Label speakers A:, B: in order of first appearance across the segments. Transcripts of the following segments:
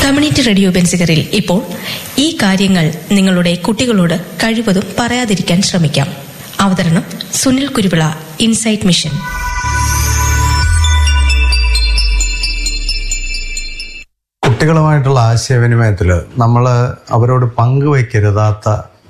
A: community radio ബെൻസികറിൽ ഇപ്പോൾ ഈ കാര്യങ്ങൾ നിങ്ങളുടെ കുട്ടികളോട് കഴിവതും പറയാതിരിക്കാൻ ശ്രമിക്കാം അവതരണം സുനിൽ കുരുവിള ഇൻസൈറ്റ് മിഷൻ
B: കുട്ടികളുമായിട്ടുള്ള ആശയവിനിമയത്തിൽ നമ്മൾ അവരോട് പങ്കുവയ്ക്കരുതാത്ത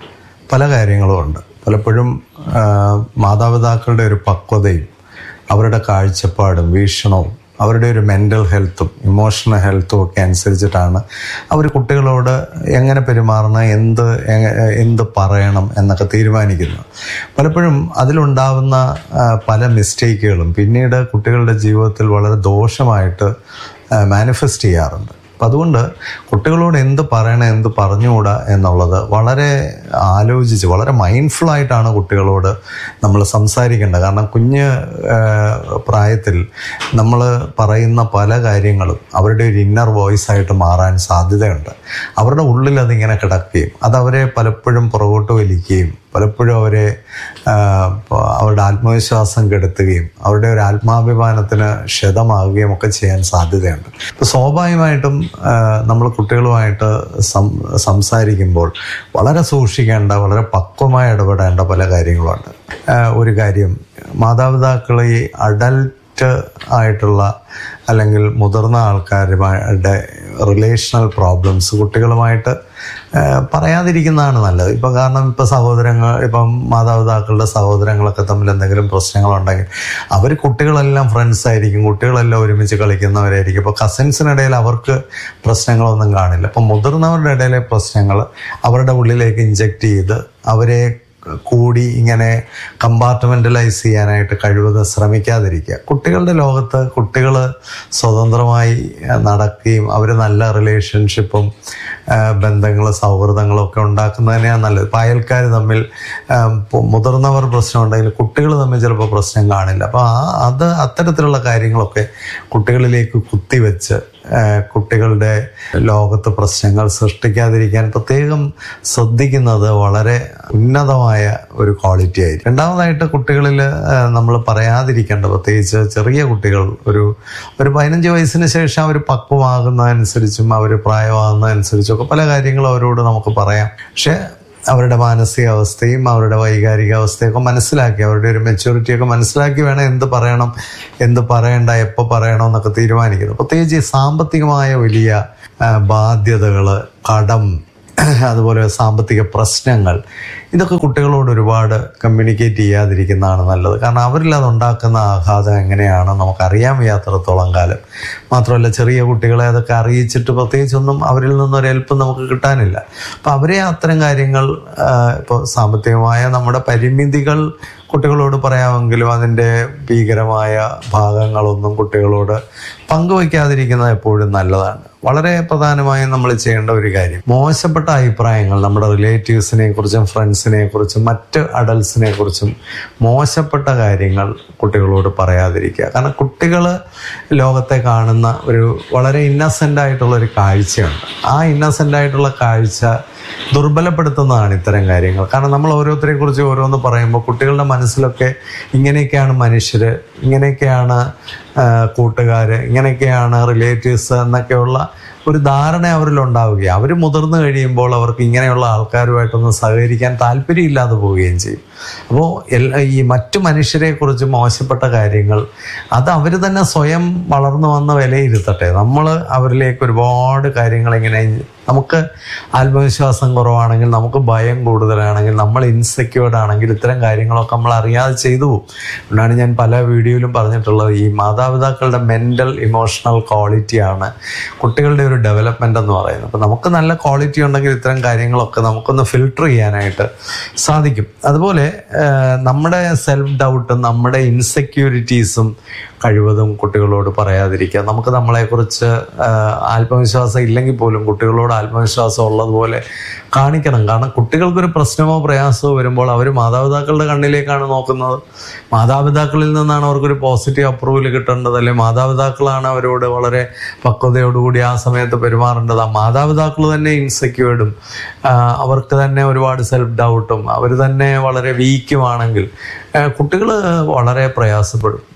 B: പല കാര്യങ്ങളുമുണ്ട് പലപ്പോഴും ആ, മാതാപിതാക്കളുടെ ഒരു പക്വതയും അവരുടെ കാഴ്ചപ്പാടും വീക്ഷണവും അവരുടെ ഒരു മെൻ്റൽ ഹെൽത്തും ഇമോഷണൽ ഹെൽത്തും ഒക്കെ അനുസരിച്ചിട്ടാണ് അവർ കുട്ടികളോട് എങ്ങനെ പെരുമാറണം എന്ത് എ- എന്ത് പറയണം എന്നൊക്കെ തീരുമാനിക്കുന്നത് പലപ്പോഴും അതിലുണ്ടാവുന്ന ആ, പല മിസ്റ്റേക്കുകളും പിന്നീട് കുട്ടികളുടെ ജീവിതത്തിൽ വളരെ ദോഷമായിട്ട് മാനിഫെസ്റ്റ് ചെയ്യാറുണ്ട് അപ്പം അതുകൊണ്ട് കുട്ടികളോട് എന്ത് പറയണം എന്ത് പറഞ്ഞുകൂടാ എന്നുള്ളത് വളരെ ആലോചിച്ച് വളരെ മൈൻഡ്ഫുൾ ആയിട്ടാണ് കുട്ടികളോട് നമ്മൾ സംസാരിക്കേണ്ടത് കാരണം കുഞ്ഞ് ആ, പ്രായത്തിൽ നമ്മൾ പറയുന്ന പല കാര്യങ്ങളും അവരുടെ ഒരു ഇന്നർ വോയിസ് ആയിട്ട് മാറാൻ സാധ്യതയുണ്ട് അവരുടെ ഉള്ളിൽ അതിങ്ങനെ കിടക്കുകയും അത് അവരെ പലപ്പോഴും പുറകോട്ട് വലിക്കുകയും പലപ്പോഴും അവരെ ആ, പ- അവരുടെ ആത്മവിശ്വാസം കെടുത്തുകയും അവരുടെ ഒരു ആത്മാഭിമാനത്തിന് ക്ഷതമാകുകയും ഒക്കെ ചെയ്യാൻ സാധ്യതയുണ്ട് ഇപ്പൊ സ്വാഭാവികമായിട്ടും നമ്മൾ കുട്ടികളുമായിട്ട് സം സംസാരിക്കുമ്പോൾ വളരെ സൂക്ഷിക്കേണ്ട വളരെ പക്വമായി ഇടപെടേണ്ട പല കാര്യങ്ങളുണ്ട് ആ, ഒരു കാര്യം മാതാപിതാക്കൾ ഈ അഡൽട്ട് ആയിട്ടുള്ള അല്ലെങ്കിൽ മുതിർന്ന ആൾക്കാരുമായിട്ട് റിലേഷണൽ പ്രോബ്ലംസ് കുട്ടികളുമായിട്ട് ആ, പറയാതിരിക്കുന്നതാണ് നല്ലത് ഇപ്പം കാരണം ഇപ്പം സഹോദരങ്ങൾ ഇപ്പം മാതാപിതാക്കളുടെ സഹോദരങ്ങളൊക്കെ തമ്മിൽ എന്തെങ്കിലും പ്രശ്നങ്ങളുണ്ടെങ്കിൽ അവർ കുട്ടികളെല്ലാം ഫ്രണ്ട്സ് ആയിരിക്കും കുട്ടികളെല്ലാം ഒരുമിച്ച് കളിക്കുന്നവരായിരിക്കും ഇപ്പോൾ കസിൻസിനിടയിൽ അവർക്ക് പ്രശ്നങ്ങളൊന്നും കാണില്ല അപ്പം മുതിർന്നവരുടെ ഇടയിലെ പ്രശ്നങ്ങൾ അവരുടെ ഉള്ളിലേക്ക് ഇഞ്ചെക്ട് ചെയ്ത് അവരെ കൂടി ഇങ്ങനെ കമ്പാർട്ട്മെന്റലൈസ് ചെയ്യാനായിട്ട് കഴിവതും ശ്രമിക്കാതിരിക്കുക കുട്ടികളുടെ ലോകത്ത് കുട്ടികൾ സ്വതന്ത്രമായി അഹ് നടക്കുകയും അവർ നല്ല റിലേഷൻഷിപ്പും ബന്ധങ്ങളും സൗഹൃദങ്ങളും ഒക്കെ ഉണ്ടാക്കുന്നത് തന്നെയാണ് നല്ലത് ഇപ്പം അയൽക്കാർ തമ്മിൽ ആം, ഇപ്പൊ മുതിർന്നവർ പ്രശ്നമുണ്ടെങ്കിൽ കുട്ടികൾ തമ്മിൽ ചിലപ്പോൾ പ്രശ്നം കാണില്ല അപ്പോൾ ആ അത് അത്തരത്തിലുള്ള കാര്യങ്ങളൊക്കെ കുട്ടികളിലേക്ക് കുത്തിവെച്ച് ആ, കുട്ടികളുടെ ലോകത്ത് പ്രശ്നങ്ങൾ സൃഷ്ടിക്കാതിരിക്കാൻ പ്രത്യേകം ശ്രദ്ധിക്കുന്നത് വളരെ ഉന്നതമായ ഒരു ക്വാളിറ്റി ആയിരിക്കും രണ്ടാമതായിട്ട് കുട്ടികളിൽ നമ്മൾ പറയാതിരിക്കേണ്ട പ്രത്യേകിച്ച് ചെറിയ കുട്ടികൾ ഒരു ഒരു പതിനഞ്ച് വയസ്സിന് ശേഷം അവർ പക്വമാകുന്നതനുസരിച്ചും അവർ പ്രായമാകുന്നതനുസരിച്ചും ഒക്കെ പല കാര്യങ്ങളും അവരോട് നമുക്ക് പറയാം പക്ഷെ അവരുടെ മാനസികാവസ്ഥയും അവരുടെ വൈകാരികാവസ്ഥയൊക്കെ മനസ്സിലാക്കി അവരുടെ ഒരു മെച്യൂരിറ്റി ഒക്കെ മനസ്സിലാക്കി വേണം എന്ത് പറയണം എന്ത് പറയണ്ട എപ്പോൾ പറയണം എന്നൊക്കെ തീരുമാനിക്കുന്നത് പ്രത്യേകിച്ച് ഈ സാമ്പത്തികമായ വലിയ ആ, ബാധ്യതകള് കടം അതുപോലെ സാമ്പത്തിക പ്രശ്നങ്ങൾ ഇതൊക്കെ കുട്ടികളോട് ഒരുപാട് കമ്മ്യൂണിക്കേറ്റ് ചെയ്യാതിരിക്കുന്നതാണ് നല്ലത് കാരണം അവരിൽ അതുണ്ടാക്കുന്ന ആഘാതം എങ്ങനെയാണ് നമുക്കറിയാൻ വയ്യാത്തിടത്തോളം കാലം മാത്രമല്ല ചെറിയ കുട്ടികളെ അതൊക്കെ അറിയിച്ചിട്ട് പ്രത്യേകിച്ചൊന്നും അവരിൽ നിന്നൊരു ഹെൽപ്പ് നമുക്ക് കിട്ടാനില്ല അപ്പം അവരെ അത്തരം കാര്യങ്ങൾ ഇപ്പോൾ സാമ്പത്തികമായ നമ്മുടെ പരിമിതികൾ കുട്ടികളോട് പറയാമെങ്കിലും അതിൻ്റെ ഭീകരമായ ഭാഗങ്ങളൊന്നും കുട്ടികളോട് പങ്കുവയ്ക്കാതിരിക്കുന്നത് എപ്പോഴും നല്ലതാണ് വളരെ പ്രധാനമായും നമ്മൾ ചെയ്യേണ്ട ഒരു കാര്യം മോശപ്പെട്ട അഭിപ്രായങ്ങൾ നമ്മുടെ റിലേറ്റീവ്സിനെ കുറിച്ചും ഫ്രണ്ട്സിനെ കുറിച്ചും മറ്റ് അഡൽസിനെ കുറിച്ചും മോശപ്പെട്ട കാര്യങ്ങൾ കുട്ടികളോട് പറയാതിരിക്കുക കാരണം കുട്ടികൾ ലോകത്തെ കാണുന്ന ഒരു വളരെ ഇന്നസെൻ്റ് ആയിട്ടുള്ള ഒരു കാഴ്ചയുണ്ട് ആ ഇന്നസെൻ്റ് ആയിട്ടുള്ള കാഴ്ച ദുർബലപ്പെടുത്തുന്നതാണ് ഇത്തരം കാര്യങ്ങൾ കാരണം നമ്മൾ ഓരോരുത്തരെ കുറിച്ച് ഓരോന്ന് പറയുമ്പോൾ കുട്ടികളുടെ മനസ്സിലൊക്കെ ഇങ്ങനെയൊക്കെയാണ് മനുഷ്യർ ഇങ്ങനെയൊക്കെയാണ് കൂട്ടുകാർ ഇങ്ങനെയൊക്കെയാണ് റിലേറ്റീവ്സ് എന്നൊക്കെയുള്ള ഒരു ധാരണ അവരിൽ ഉണ്ടാവുകയും അവർ മുതിർന്നു കഴിയുമ്പോൾ അവർക്ക് ഇങ്ങനെയുള്ള ആൾക്കാരുമായിട്ടൊന്നും സഹകരിക്കാൻ താല്പര്യമില്ലാതെ പോവുകയും ചെയ്യും അപ്പോൾ എല്ലാ ഈ മറ്റു മനുഷ്യരെ കുറിച്ച് മോശപ്പെട്ട കാര്യങ്ങൾ അത് അവർ തന്നെ സ്വയം വളർന്നു വന്ന വിലയിരുത്തട്ടെ നമ്മൾ അവരിലേക്ക് ഒരുപാട് കാര്യങ്ങൾ ഇങ്ങനെ നമുക്ക് ആത്മവിശ്വാസം കുറവാണെങ്കിൽ നമുക്ക് ഭയം കൂടുതലാണെങ്കിൽ നമ്മൾ ഇൻസെക്യൂർഡ് ആണെങ്കിൽ ഇത്തരം കാര്യങ്ങളൊക്കെ നമ്മൾ അറിയാതെ ചെയ്തു പോകും അതുകൊണ്ടാണ് ഞാൻ പല വീഡിയോയിലും പറഞ്ഞിട്ടുള്ളത് ഈ മാതാപിതാക്കളുടെ മെൻ്റൽ ഇമോഷണൽ ക്വാളിറ്റിയാണ് കുട്ടികളുടെ ഒരു ഡെവലപ്മെൻ്റ് എന്ന് പറയുന്നത് അപ്പം നമുക്ക് നല്ല ക്വാളിറ്റി ഉണ്ടെങ്കിൽ ഇത്തരം കാര്യങ്ങളൊക്കെ നമുക്കൊന്ന് ഫിൽട്ടർ ചെയ്യാനായിട്ട് സാധിക്കും അതുപോലെ ഏഹ്, നമ്മുടെ സെൽഫ് ഡൗട്ടും നമ്മുടെ ഇൻസെക്യൂരിറ്റീസും കഴിവതും കുട്ടികളോട് പറയാതിരിക്കുക നമുക്ക് നമ്മളെക്കുറിച്ച് ആഹ്, ആത്മവിശ്വാസം ഇല്ലെങ്കിൽ പോലും കുട്ടികളോട് ആത്മവിശ്വാസം ഉള്ളതുപോലെ കാണിക്കണം കാരണം കുട്ടികൾക്കൊരു പ്രശ്നമോ പ്രയാസമോ വരുമ്പോൾ അവർ മാതാപിതാക്കളുടെ കണ്ണിലേക്കാണ് നോക്കുന്നത് മാതാപിതാക്കളിൽ നിന്നാണ് അവർക്കൊരു പോസിറ്റീവ് അപ്രൂവൽ കിട്ടേണ്ടത് അല്ലെങ്കിൽ മാതാപിതാക്കളാണ് അവരോട് വളരെ പക്വതയോടുകൂടി ആ സമയത്ത് പെരുമാറേണ്ടത് ആ മാതാപിതാക്കൾ തന്നെ ഇൻസെക്യൂർഡും അവർക്ക് തന്നെ ഒരുപാട് സെൽഫ് ഡൗട്ടും അവർ തന്നെ വളരെ വീക്കുമാണെങ്കിൽ കുട്ടികൾ വളരെ പ്രയാസപ്പെടും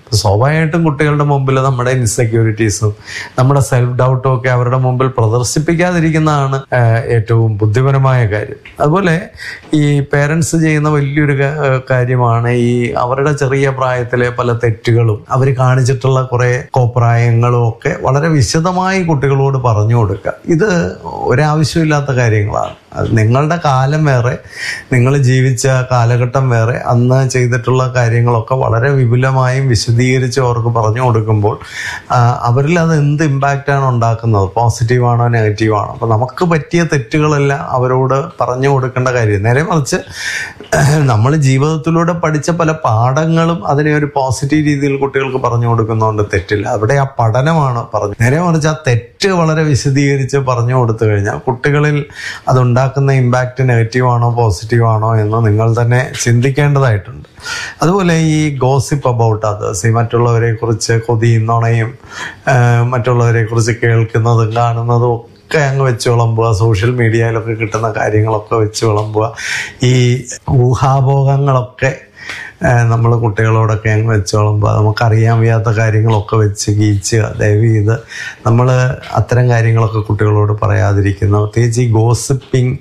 B: സ്വാഭാവികമായിട്ടും കുട്ടികളുടെ മുമ്പിൽ നമ്മുടെ ഇൻസെക്യൂരിറ്റീസും നമ്മുടെ സെൽഫ് ഡൗട്ടും ഒക്കെ അവരുടെ മുമ്പിൽ പ്രദർശിപ്പിക്കാതിരിക്കുന്നതാണ് ആഹ്, ഏറ്റവും ബുദ്ധിപരമായ കാര്യം അതുപോലെ ഈ പേരൻസ് ചെയ്യുന്ന വലിയൊരു ക- ആഹ് കാര്യമാണ് ഈ അവരുടെ ചെറിയ പ്രായത്തിലെ പല തെറ്റുകളും അവർ കാണിച്ചിട്ടുള്ള കുറെ കോപ്രായങ്ങളും ഒക്കെ വളരെ വിശദമായി കുട്ടികളോട് പറഞ്ഞു കൊടുക്കുക ഇത് ഒരാവശ്യമില്ലാത്ത കാര്യങ്ങളാണ് അത് നിങ്ങളുടെ കാലം വേറെ നിങ്ങൾ ജീവിച്ച കാലഘട്ടം വേറെ അന്ന് ചെയ്തിട്ടുള്ള കാര്യങ്ങളൊക്കെ വളരെ വിപുലമായും വിശദീകരിച്ച് അവർക്ക് പറഞ്ഞു കൊടുക്കുമ്പോൾ ആ, അവരിൽ അത് എന്ത് ഇമ്പാക്റ്റ് ആണ് ഉണ്ടാക്കുന്നത് പോസിറ്റീവ് ആണോ നെഗറ്റീവ് ആണോ അപ്പൊ നമുക്ക് പറ്റിയ തെറ്റുകളെല്ലാം അവരോട് പറഞ്ഞു കൊടുക്കേണ്ട കാര്യം നേരെ മറിച്ച് നമ്മൾ ജീവിതത്തിലൂടെ പഠിച്ച പല പാഠങ്ങളും അതിനെ ഒരു പോസിറ്റീവ് രീതിയിൽ കുട്ടികൾക്ക് പറഞ്ഞു കൊടുക്കുന്നതുകൊണ്ട് തെറ്റില്ല അവിടെ ആ പഠനമാണ് പറഞ്ഞു നേരെ മറിച്ച് ആ തെറ്റ് വളരെ വിശദീകരിച്ച് പറഞ്ഞു കൊടുത്തു കഴിഞ്ഞാൽ കുട്ടികളിൽ അതുണ്ടാക്കുന്ന ഇമ്പാക്റ്റ് നെഗറ്റീവ് ആണോ പോസിറ്റീവ് ആണോ എന്ന് നിങ്ങൾ തന്നെ ചിന്തിക്കേണ്ടതായിട്ടുണ്ട് അതുപോലെ ഈ ഗോസിപ്പ് അബൌട്ട് അതേഴ്സ് ഈ മറ്റുള്ളവരെ കുറിച്ച് കൊതിയും നുണയും ആ, മറ്റുള്ളവരെ കുറിച്ച് കേൾക്കുന്നതും കാണുന്നതും ഒക്കെ അങ്ങ് വെച്ച് വിളമ്പുക സോഷ്യൽ മീഡിയയിലൊക്കെ കിട്ടുന്ന കാര്യങ്ങളൊക്കെ വെച്ച് വിളമ്പുക ഈ ഊഹാഭോഗങ്ങളൊക്കെ നമ്മൾ കുട്ടികളോടൊക്കെ അങ്ങ് വെച്ച് വിളമ്പുക നമുക്കറിയാൻ വയ്യാത്ത കാര്യങ്ങളൊക്കെ വെച്ച് കീച്ചുക ദയവ് ചെയ്ത് നമ്മൾ അത്തരം കാര്യങ്ങളൊക്കെ കുട്ടികളോട് പറയാതിരിക്കുന്ന പ്രത്യേകിച്ച് ഈ ഗോസിപ്പിംഗ്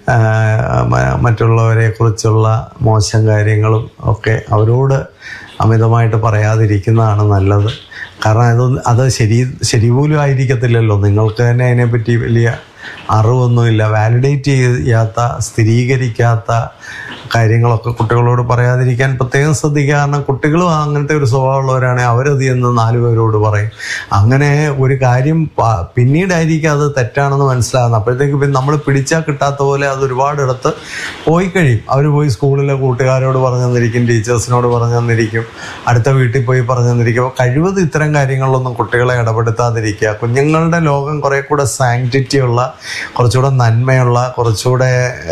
B: മറ്റുള്ളവരെ കുറിച്ചുള്ള മോശം കാര്യങ്ങളും ഒക്കെ അവരോട് അമിതമായിട്ട് പറയാതിരിക്കുന്നതാണ് നല്ലത് കാരണം അത് അത് ശരി ശരി പോലും ആയിരിക്കത്തില്ലല്ലോ നിങ്ങൾക്ക് തന്നെ അതിനെപ്പറ്റി വലിയ അറിവൊന്നുമില്ല വാലിഡേറ്റ് ചെയ്യാത്ത സ്ഥിരീകരിക്കാത്ത കാര്യങ്ങളൊക്കെ കുട്ടികളോട് പറയാതിരിക്കാൻ പ്രത്യേകം ശ്രദ്ധിക്കുക കാരണം കുട്ടികളും അങ്ങനത്തെ ഒരു സ്വഭാവമുള്ളവരാണെങ്കിൽ അവരത് എന്ന് നാല് പേരോട് പറയും അങ്ങനെ ഒരു കാര്യം പ- പിന്നീടായിരിക്കും അത് തെറ്റാണെന്ന് മനസ്സിലാകുന്നത് അപ്പോഴത്തേക്ക് പിന്നെ നമ്മൾ പിടിച്ചാൽ കിട്ടാത്ത പോലെ അത് ഒരുപാട് ഇടത്ത് പോയി കഴിയും അവർ പോയി സ്കൂളിലെ കൂട്ടുകാരോട് പറഞ്ഞു തന്നിരിക്കും ടീച്ചേഴ്സിനോട് പറഞ്ഞു തന്നിരിക്കും അടുത്ത വീട്ടിൽ പോയി പറഞ്ഞു തന്നിരിക്കും അപ്പോൾ കഴിവത് ഇത്തരം കാര്യങ്ങളിലൊന്നും കുട്ടികളെ ഇടപെടുത്താതിരിക്കുക കുഞ്ഞുങ്ങളുടെ ലോകം കുറെ കൂടെ സാങ്ക്ടിറ്റി ഉള്ള കുറച്ചുകൂടെ നന്മയുള്ള കുറച്ചുകൂടെ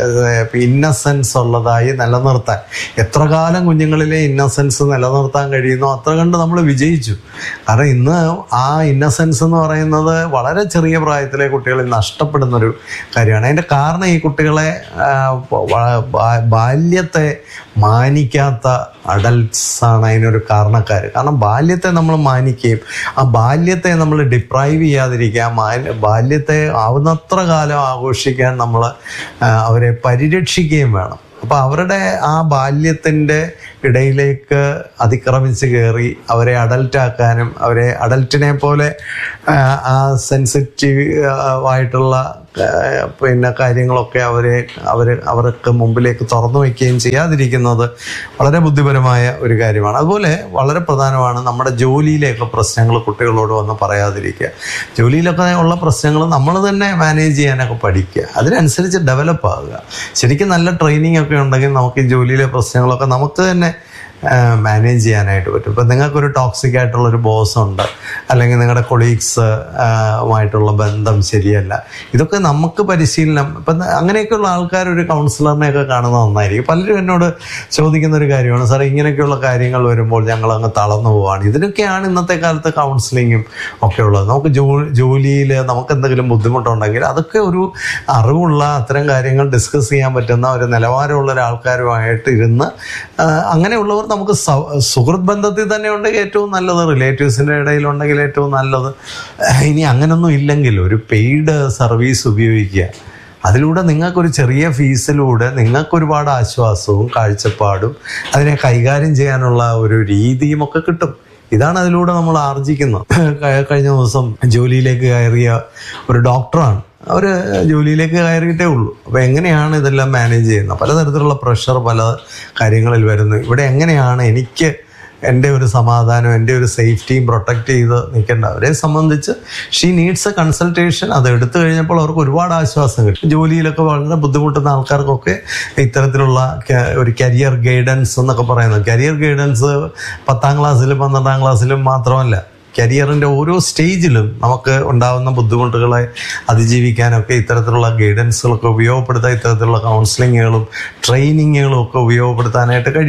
B: ഇന്നസെൻസ് ഉള്ളതായി നിലനിർത്താൻ എത്ര കാലം കുഞ്ഞുങ്ങളിലെ ഇന്നസെൻസ് നിലനിർത്താൻ കഴിയുന്നോ അത്ര കണ്ട് നമ്മൾ വിജയിച്ചു കാരണം ഇന്ന് ആ ഇന്നസെൻസ് എന്ന് പറയുന്നത് വളരെ ചെറിയ പ്രായത്തിലെ കുട്ടികളിൽ നഷ്ടപ്പെടുന്ന ഒരു കാര്യമാണ് അതിന്റെ കാരണം ഈ കുട്ടികളെ ആ, വ- ബാ- ബാല്യത്തെ മാനിക്കാത്ത അഡൽട്സ് ആണ് അതിനൊരു കാരണക്കാർ കാരണം ബാല്യത്തെ നമ്മൾ മാനിക്കുകയും ആ ബാല്യത്തെ നമ്മൾ ഡിപ്രൈവ് ചെയ്യാതിരിക്കുക ആ മാ- ബാല്യത്തെ ആവുന്നത്ര കാലം ആഘോഷിക്കാൻ നമ്മൾ അവരെ പരിരക്ഷിക്കുകയും വേണം അപ്പൊ അവരുടെ ആ ബാല്യത്തിന്റെ ഇടയിലേക്ക് അതിക്രമിച്ച് കയറി അവരെ അഡൽട്ട് ആക്കാനും അവരെ അഡൽട്ടിനെ പോലെ ആ, ആ സെൻസിറ്റീവ് ആയിട്ടുള്ള ആ, പിന്നെ കാര്യങ്ങളൊക്കെ അവരെ അവർ അവർക്ക് മുമ്പിലേക്ക് തുറന്നു വയ്ക്കുകയും ചെയ്യാതിരിക്കുന്നത് വളരെ ബുദ്ധിപരമായ ഒരു കാര്യമാണ് അതുപോലെ വളരെ പ്രധാനമാണ് നമ്മുടെ ജോലിയിലേക്ക് പ്രശ്നങ്ങൾ കുട്ടികളോട് വന്ന് പറയാതിരിക്കുക ജോലിയിലൊക്കെ ഉള്ള പ്രശ്നങ്ങൾ നമ്മൾ തന്നെ മാനേജ് ചെയ്യാനൊക്കെ പഠിക്കുക അതിനനുസരിച്ച് ഡെവലപ്പ് ആകുക ശരിക്കും നല്ല ട്രെയിനിങ് ഒക്കെ ഉണ്ടെങ്കിൽ നമുക്ക് ഈ ജോലിയിലെ പ്രശ്നങ്ങളൊക്കെ നമുക്ക് തന്നെ മാനേജ് ചെയ്യാനായിട്ട് പറ്റും ഇപ്പം നിങ്ങൾക്കൊരു ടോക്സിക് ആയിട്ടുള്ള ഒരു ബോസ് ഉണ്ട് അല്ലെങ്കിൽ നിങ്ങളുടെ കൊളീഗ്സ് ആയിട്ടുള്ള ബന്ധം ശരിയല്ല ഇതൊക്കെ നമുക്ക് പരിശീലനം ഇപ്പം അങ്ങനെയൊക്കെയുള്ള ആൾക്കാർ ഒരു കൗൺസിലറിനെയൊക്കെ കാണുന്നത് നന്നായിരിക്കും പലരും എന്നോട് ചോദിക്കുന്ന ഒരു കാര്യമാണ് സാർ ഇങ്ങനെയൊക്കെയുള്ള കാര്യങ്ങൾ വരുമ്പോൾ ഞങ്ങൾ അങ്ങ് തളർന്നു പോവാണ് ഇതിനൊക്കെയാണ് ഇന്നത്തെ കാലത്ത് കൗൺസിലിങ്ങും ഒക്കെ ഉള്ളത് നമുക്ക് ജോ ജോലിയിൽ നമുക്ക് എന്തെങ്കിലും ബുദ്ധിമുട്ടുണ്ടെങ്കിൽ അതൊക്കെ ഒരു അറിവുള്ള അത്തരം കാര്യങ്ങൾ ഡിസ്കസ് ചെയ്യാൻ പറ്റുന്ന ഒരു നിലവാരമുള്ള ഒരാൾക്കാരുമായിട്ട് ഇരുന്ന് ആ, അങ്ങനെയുള്ളവർ നമുക്ക് സൗ- സുഹൃത്ത് ബന്ധത്തിൽ തന്നെ ഉണ്ടെങ്കിൽ ഏറ്റവും നല്ലത് റിലേറ്റീവ്സിൻ്റെ ഇടയിൽ ഉണ്ടെങ്കിൽ ഏറ്റവും നല്ലത് ഇനി അങ്ങനൊന്നും ഇല്ലെങ്കിൽ ഒരു പെയ്ഡ് സർവീസ് ഉപയോഗിക്കുക അതിലൂടെ നിങ്ങൾക്കൊരു ചെറിയ ഫീസിലൂടെ നിങ്ങൾക്ക് ഒരുപാട് ആശ്വാസവും കാഴ്ചപ്പാടും അതിനെ കൈകാര്യം ചെയ്യാനുള്ള ഒരു രീതിയും ഒക്കെ കിട്ടും ഇതാണ് അതിലൂടെ നമ്മൾ ആർജിക്കുന്നത് ക- കഴിഞ്ഞ ദിവസം ജോലിയിലേക്ക് കയറിയ ഒരു ഡോക്ടറാണ് അവർ ജോലിയിലേക്ക് കയറിയിട്ടേ ഉള്ളൂ അപ്പോൾ എങ്ങനെയാണ് ഇതെല്ലാം മാനേജ് ചെയ്യുന്നത് പലതരത്തിലുള്ള പ്രഷർ പല കാര്യങ്ങളിൽ വരുന്നു ഇവിടെ എങ്ങനെയാണ് എനിക്ക് എൻ്റെ ഒരു സമാധാനം എൻ്റെ ഒരു സേഫ്റ്റിയും പ്രൊട്ടക്റ്റ് ചെയ്ത് നിൽക്കേണ്ട അവരെ സംബന്ധിച്ച് ഷീ നീഡ്സ് എ കൺസൾട്ടേഷൻ അത് എടുത്തു കഴിഞ്ഞപ്പോൾ അവർക്ക് ഒരുപാട് ആശ്വാസം കിട്ടും ജോലിയിലൊക്കെ വളരെ ബുദ്ധിമുട്ടുന്ന ആൾക്കാർക്കൊക്കെ ഇത്തരത്തിലുള്ള ക- ഒരു കരിയർ ഗൈഡൻസ് എന്നൊക്കെ പറയുന്നത് കരിയർ ഗൈഡൻസ് പത്താം ക്ലാസ്സിലും പന്ത്രണ്ടാം ക്ലാസ്സിലും മാത്രമല്ല കരിയറിന്റെ ഓരോ സ്റ്റേജിലും നമുക്ക് ഉണ്ടാകുന്ന ബുദ്ധിമുട്ടുകളെ അതിജീവിക്കാനൊക്കെ ഇത്തരത്തിലുള്ള ഗൈഡൻസുകളൊക്കെ ഉപയോഗപ്പെടുത്താൻ ഇത്തരത്തിലുള്ള കൗൺസിലിങ്ങുകളും ട്രെയിനിങ്ങുകളും ഒക്കെ ഉപയോഗപ്പെടുത്താനായിട്ട് കഴിയും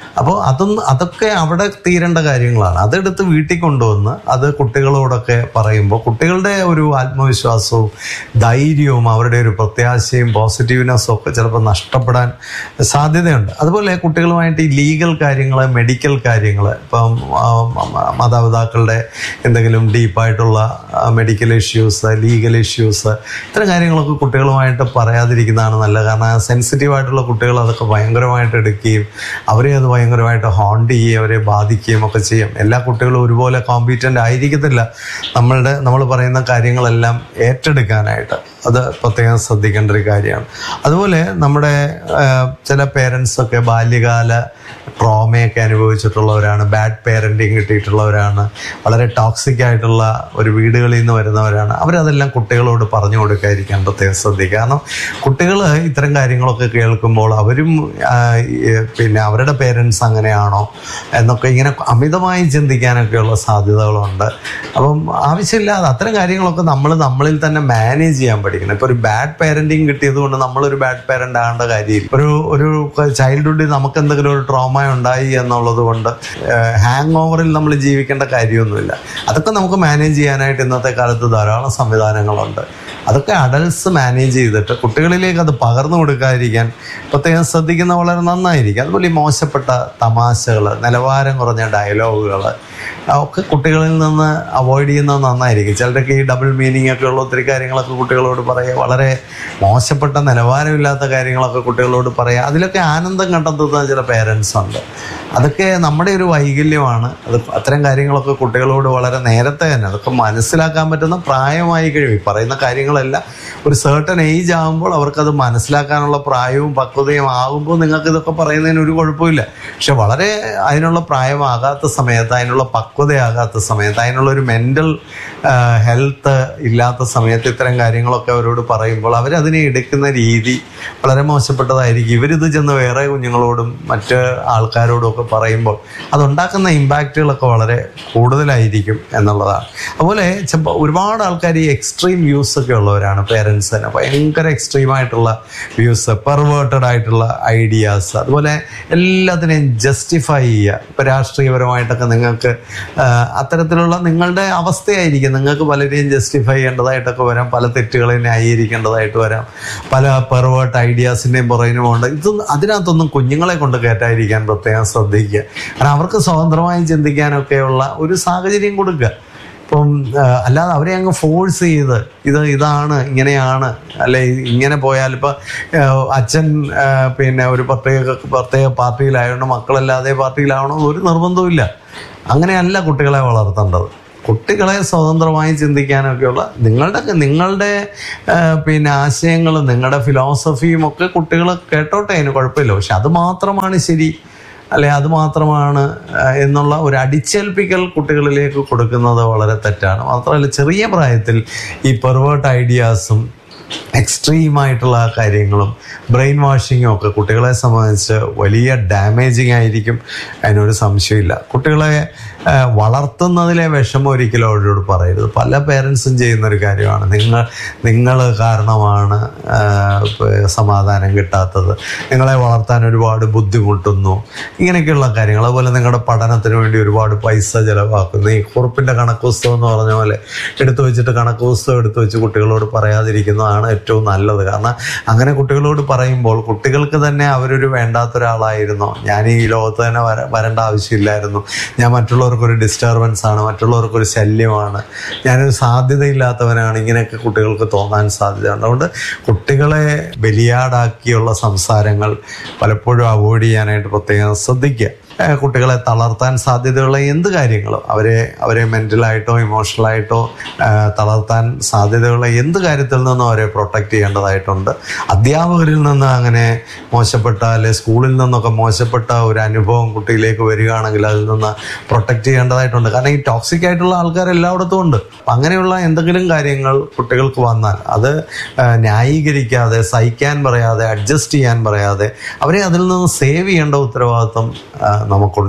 B: അപ്പോൾ അതൊന്നും അതൊക്കെ അവിടെ തീരേണ്ട കാര്യങ്ങളാണ് അതെടുത്ത് വീട്ടിൽ കൊണ്ടുവന്ന് അത് കുട്ടികളോടൊക്കെ പറയുമ്പോൾ കുട്ടികളുടെ ഒരു ആത്മവിശ്വാസവും ധൈര്യവും അവരുടെ ഒരു പ്രത്യാശയും പോസിറ്റീവ്നെസ്സും ഒക്കെ ചിലപ്പോൾ നഷ്ടപ്പെടാൻ സാധ്യതയുണ്ട് അതുപോലെ കുട്ടികളുമായിട്ട് ഈ ലീഗൽ കാര്യങ്ങൾ മെഡിക്കൽ കാര്യങ്ങൾ ഇപ്പം ആ, മ- മാതാപിതാക്കളുടെ എന്തെങ്കിലും ഡീപ്പായിട്ടുള്ള മെഡിക്കൽ ഇഷ്യൂസ് ലീഗൽ ഇഷ്യൂസ് ഇത്തരം കാര്യങ്ങളൊക്കെ കുട്ടികളുമായിട്ട് പറയാതിരിക്കുന്നതാണ് നല്ലത് കാരണം സെൻസിറ്റീവ് ആയിട്ടുള്ള കുട്ടികൾ അതൊക്കെ ഭയങ്കരമായിട്ട് എടുക്കുകയും അവരെ അത് ഭയങ്കരമായിട്ട് ഹോണ്ട് ചെയ്യുകയും അവരെ ബാധിക്കുകയും ഒക്കെ ചെയ്യും എല്ലാ കുട്ടികളും ഒരുപോലെ കോമ്പീറ്റൻ്റ് ആയിരിക്കത്തില്ല നമ്മളുടെ നമ്മൾ പറയുന്ന കാര്യങ്ങളെല്ലാം ഏറ്റെടുക്കാനായിട്ട് അത് പ്രത്യേകം ശ്രദ്ധിക്കേണ്ട ഒരു കാര്യമാണ് അതുപോലെ നമ്മുടെ ആ, ചില പേരൻസ് ഒക്കെ ബാല്യകാല ട്രോമയൊക്കെ അനുഭവിച്ചിട്ടുള്ളവരാണ് ബാഡ് പേരൻറ്റിങ് കിട്ടിയിട്ടുള്ളവരാണ് വളരെ ടോക്സിക് ആയിട്ടുള്ള ഒരു വീടുകളിൽ നിന്ന് വരുന്നവരാണ് അവരതെല്ലാം കുട്ടികളോട് പറഞ്ഞു കൊടുക്കാതിരിക്കാൻ പ്രത്യേകം ശ്രദ്ധിക്കുക കാരണം കുട്ടികൾ ഇത്തരം കാര്യങ്ങളൊക്കെ കേൾക്കുമ്പോൾ അവരും ആ, ഈ, പിന്നെ അവരുടെ പേരൻസ് അങ്ങനെയാണോ എന്നൊക്കെ ഇങ്ങനെ അമിതമായി ചിന്തിക്കാനൊക്കെയുള്ള സാധ്യതകളുണ്ട് അപ്പം ആവശ്യമില്ലാതെ അത്തരം കാര്യങ്ങളൊക്കെ നമ്മൾ നമ്മളിൽ തന്നെ മാനേജ് ചെയ്യാൻ പഠിക്കണം ഇപ്പൊ ഒരു ബാഡ് പാരന്റിങ് കിട്ടിയത് കൊണ്ട് നമ്മളൊരു ബാഡ് പാരന്റ് ആകേണ്ട കാര്യമില്ല ഒരു ഒരു ചൈൽഡ്ഹുഡിൽ നമുക്ക് എന്തെങ്കിലും ഒരു ട്രോമ ഉണ്ടായി എന്നുള്ളത് കൊണ്ട് ഹാങ് ഓവറിൽ നമ്മൾ ജീവിക്കേണ്ട കാര്യമൊന്നുമില്ല അതൊക്കെ നമുക്ക് മാനേജ് ചെയ്യാനായിട്ട് ഇന്നത്തെ കാലത്ത് ധാരാളം സംവിധാനങ്ങളുണ്ട് അതൊക്കെ അഡൽട്സ് മാനേജ് ചെയ്തിട്ട് കുട്ടികളിലേക്ക് അത് പകർന്നു കൊടുക്കാതിരിക്കാൻ പ്രത്യേകം ശ്രദ്ധിക്കുന്ന വളരെ നന്നായിരിക്കും അതുപോലെ ഈ മോശപ്പെട്ട തമാശകൾ നിലവാരം കുറഞ്ഞ ഡയലോഗുകൾ ഒക്കെ കുട്ടികളിൽ നിന്ന് അവോയ്ഡ് ചെയ്യുന്നത് നന്നായിരിക്കും ചിലരൊക്കെ ഈ ഡബിൾ മീനിങ് ഒക്കെ ഉള്ള ഒത്തിരി കാര്യങ്ങളൊക്കെ കുട്ടികളോട് പറയുക വളരെ മോശപ്പെട്ട നിലവാരമില്ലാത്ത കാര്യങ്ങളൊക്കെ കുട്ടികളോട് പറയുക അതിലൊക്കെ ആനന്ദം കണ്ടെത്തുന്ന ചില പേരൻസ് ഉണ്ട് അതൊക്കെ നമ്മുടെ ഒരു വൈകല്യമാണ് അത് അത്തരം കാര്യങ്ങളൊക്കെ കുട്ടികളോട് വളരെ നേരത്തെ തന്നെ അതൊക്കെ മനസ്സിലാക്കാൻ പറ്റുന്ന പ്രായമായി കഴിയും ഈ പറയുന്ന കാര്യങ്ങളെല്ലാം ഒരു സേർട്ടൺ ഏജ് ആകുമ്പോൾ അവർക്കത് മനസ്സിലാക്കാനുള്ള പ്രായവും പക്വതയും ആകുമ്പോൾ നിങ്ങൾക്ക് ഇതൊക്കെ പറയുന്നതിന് ഒരു കുഴപ്പമില്ല പക്ഷെ വളരെ അതിനുള്ള പ്രായമാകാത്ത സമയത്ത് അതിനുള്ള പക്വതയാകാത്ത സമയത്ത് അതിനുള്ള ഒരു മെന്റൽ ഹെൽത്ത് ഇല്ലാത്ത സമയത്ത് ഇത്തരം കാര്യങ്ങളൊക്കെ അവരോട് പറയുമ്പോൾ അവരതിനെ എടുക്കുന്ന രീതി വളരെ മോശപ്പെട്ടതായിരിക്കും ഇവരിത് ചെന്ന് വേറെ കുഞ്ഞുങ്ങളോടും മറ്റ് ആൾക്കാരോടും ഒക്കെ പറയുമ്പോൾ അതുണ്ടാക്കുന്ന ഇമ്പാക്റ്റുകളൊക്കെ വളരെ കൂടുതലായിരിക്കും എന്നുള്ളതാണ് അതുപോലെ ചിലപ്പോൾ ഒരുപാട് ആൾക്കാർ ഈ എക്സ്ട്രീം വ്യൂസ് ഒക്കെ ഉള്ളവരാണ് പേരൻസ് തന്നെ ഭയങ്കര എക്സ്ട്രീം ആയിട്ടുള്ള വ്യൂസ് പെർവേർട്ടഡ് ആയിട്ടുള്ള ഐഡിയാസ് അതുപോലെ എല്ലാത്തിനെയും ജസ്റ്റിഫൈ ചെയ്യുക ഇപ്പം രാഷ്ട്രീയപരമായിട്ടൊക്കെ നിങ്ങൾക്ക് ആ, അത്തരത്തിലുള്ള നിങ്ങളുടെ അവസ്ഥയായിരിക്കും നിങ്ങൾക്ക് പലരെയും ജസ്റ്റിഫൈ ചെയ്യേണ്ടതായിട്ടൊക്കെ വരാം പല തെറ്റുകളെ ന്യായീകരിക്കേണ്ടതായിട്ട് വരാം പല പെർവേർട്ട് ഐഡിയാസിൻ്റെയും പുറകിനും ഉണ്ട് ഇതൊന്നും അതിനകത്തൊന്നും കുഞ്ഞുങ്ങളെ കൊണ്ട് കയറ്റാതിരിക്കാൻ പ്രത്യേകം ശ്രദ്ധിക്കുക കാരണം അവർക്ക് സ്വതന്ത്രമായി ചിന്തിക്കാനൊക്കെയുള്ള ഒരു സാഹചര്യം കൊടുക്കുക ഇപ്പം ആ, അല്ലാതെ അവരെ അങ്ങ് ഫോഴ്സ് ചെയ്ത് ഇത് ഇതാണ് ഇങ്ങനെയാണ് അല്ലെ ഇങ്ങനെ പോയാൽ ഇപ്പൊ ആ, അച്ഛൻ ആ, പിന്നെ ഒരു പ്രത്യേക പ്രത്യേക പാർട്ടിയിലായതുകൊണ്ട് മക്കളെല്ലാം അതേ പാർട്ടിയിലാവണമെന്ന് ഒരു നിർബന്ധവും ഇല്ല അങ്ങനെയല്ല കുട്ടികളെ വളർത്തേണ്ടത് കുട്ടികളെ സ്വതന്ത്രമായി ചിന്തിക്കാനൊക്കെയുള്ള നിങ്ങളുടെ നിങ്ങളുടെ ആ, പിന്നെ ആശയങ്ങളും നിങ്ങളുടെ ഫിലോസഫിയും ഒക്കെ കുട്ടികൾ കേട്ടോട്ടെ അതിന് കുഴപ്പമില്ല പക്ഷെ അത് മാത്രമാണ് ശരി അല്ലെ അത് മാത്രമാണ് ആ, എന്നുള്ള ഒരു അടിച്ചേൽപ്പിക്കൽ കുട്ടികളിലേക്ക് കൊടുക്കുന്നത് വളരെ തെറ്റാണ് മാത്രമല്ല ചെറിയ പ്രായത്തിൽ ഈ പെർവേർട്ട് ഐഡിയാസും എക്സ്ട്രീം ആയിട്ടുള്ള കാര്യങ്ങളും ബ്രെയിൻ വാഷിങ്ങും ഒക്കെ കുട്ടികളെ സംബന്ധിച്ച് വലിയ ഡാമേജിങ് ആയിരിക്കും അതിനൊരു സംശയമില്ല കുട്ടികളെ ആ, വളർത്തുന്നതിലെ വിഷമം ഒരിക്കലും അവരോട് പറയരുത് പല പേരൻസും ചെയ്യുന്ന ഒരു കാര്യമാണ് നിങ്ങൾ നിങ്ങൾ കാരണമാണ് ആ, പ- സമാധാനം കിട്ടാത്തത് നിങ്ങളെ വളർത്താൻ ഒരുപാട് ബുദ്ധിമുട്ടുന്നു ഇങ്ങനെയൊക്കെയുള്ള കാര്യങ്ങൾ അതുപോലെ നിങ്ങളുടെ പഠനത്തിന് വേണ്ടി ഒരുപാട് പൈസ ചിലവാക്കുന്നു ഈ കുറിപ്പിൻ്റെ കണക്ക് പുസ്തകം എന്ന് പറഞ്ഞ പോലെ എടുത്തു വെച്ചിട്ട് കണക്ക് പുസ്തകം എടുത്തു വെച്ച് കുട്ടികളോട് പറയാതിരിക്കുന്നതാണ് ഏറ്റവും നല്ലത് കാരണം അങ്ങനെ കുട്ടികളോട് പറയുമ്പോൾ കുട്ടികൾക്ക് തന്നെ അവരൊരു വേണ്ടാത്ത ഒരാളായിരുന്നോ ഞാൻ ഈ ലോകത്ത് തന്നെ വര വരേണ്ട ആവശ്യമില്ലായിരുന്നു ഞാൻ മറ്റുള്ളവർക്കൊരു ഡിസ്റ്റർബൻസ് ആണ് മറ്റുള്ളവർക്കൊരു ശല്യമാണ് ഞാനൊരു സാധ്യതയില്ലാത്തവനാണ് ഇങ്ങനെയൊക്കെ കുട്ടികൾക്ക് തോന്നാൻ സാധ്യതയുണ്ട് അതുകൊണ്ട് കുട്ടികളെ ബലിയാടാക്കിയുള്ള സംസാരങ്ങൾ പലപ്പോഴും അവോയ്ഡ് ചെയ്യാനായിട്ട് പ്രത്യേകം ശ്രദ്ധിക്കുക ഏഹ് കുട്ടികളെ തളർത്താൻ സാധ്യതയുള്ള എന്ത് കാര്യങ്ങളും അവരെ അവരെ മെന്റലായിട്ടോ ഇമോഷണലായിട്ടോ തളർത്താൻ സാധ്യതയുള്ള എന്ത് കാര്യത്തിൽ നിന്നും അവരെ പ്രൊട്ടക്റ്റ് ചെയ്യേണ്ടതായിട്ടുണ്ട് അധ്യാപകരിൽ നിന്ന് അങ്ങനെ മോശപ്പെട്ട അല്ലെ സ്കൂളിൽ നിന്നൊക്കെ മോശപ്പെട്ട ഒരു അനുഭവം കുട്ടിയിലേക്ക് വരികയാണെങ്കിൽ അതിൽ നിന്ന് പ്രൊട്ടക്റ്റ് ചെയ്യേണ്ടതായിട്ടുണ്ട് കാരണം ഈ ടോക്സിക് ആയിട്ടുള്ള ആൾക്കാർ എല്ലായിടത്തും ഉണ്ട് അപ്പം അങ്ങനെയുള്ള എന്തെങ്കിലും കാര്യങ്ങൾ കുട്ടികൾക്ക് വന്നാൽ അത് ആ, ന്യായീകരിക്കാതെ സഹിക്കാൻ പറയാതെ അഡ്ജസ്റ്റ് ചെയ്യാൻ പറയാതെ അവരെ അതിൽ നിന്ന് സേവ് ചെയ്യേണ്ട ഉത്തരവാദിത്വം ആ, നമുക്കുണ്ട്